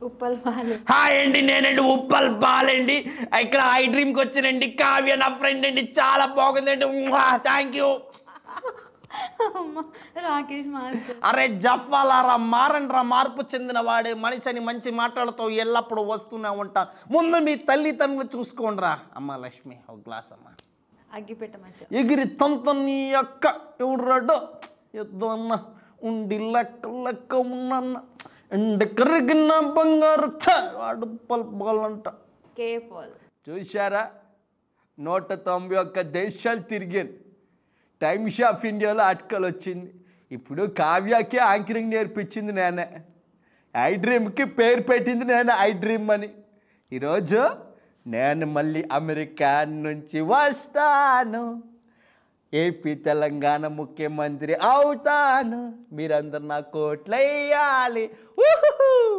ఉప్పల్ పాలు హాయ్ అండి నేనండి ఉప్పల్ బాలండి ఇక్కడ ఐ డ్రీమ్కి వచ్చినండి కావ్య నా ఫ్రెండ్ అండి చాలా బాగుందండి థ్యాంక్ యూ అమ్మ రాకేష్ మాస్టర్ అరే జఫ్ఫాలారా మారండ్రా మార్పు చెందిన వాడే మనిషిని మంచి మాటలతో ఎల్లప్పుడూ వస్తూనే ఉంటాను ముందు మీ తల్లిదండ్రులు చూసుకోండిరా అమ్మ లక్ష్మి ఒక గ్లాస్ అమ్మ అగ్గిపెట్ట మధ్య ఎగిరి తంత నీ అక్క ఎవడ్రాడో ఎద్దు అన్న ఉండి లెక్క లెక్క ఉన్నన్న ఎండ కరిగిన బంగారు ఛ, వాడు పల్పాలంట కే పాల్ చూశారా నూట తొంభై ఒక్క దేశాలు తిరిగాను టైమ్స్ ఆఫ్ ఇండియాలో ఆర్టికల్ వచ్చింది ఇప్పుడు కావ్యకి యాంకరింగ్ నేర్పించింది నేనే ఐ డ్రీమ్కి పేరు పెట్టింది నేను ఐ డ్రీమ్ అని ఈరోజు నేను మళ్ళీ అమెరికా నుంచి వస్తాను ఏపీ తెలంగాణ ముఖ్యమంత్రి అవుతాను మీరందరు నా కోట్లయ్యాలి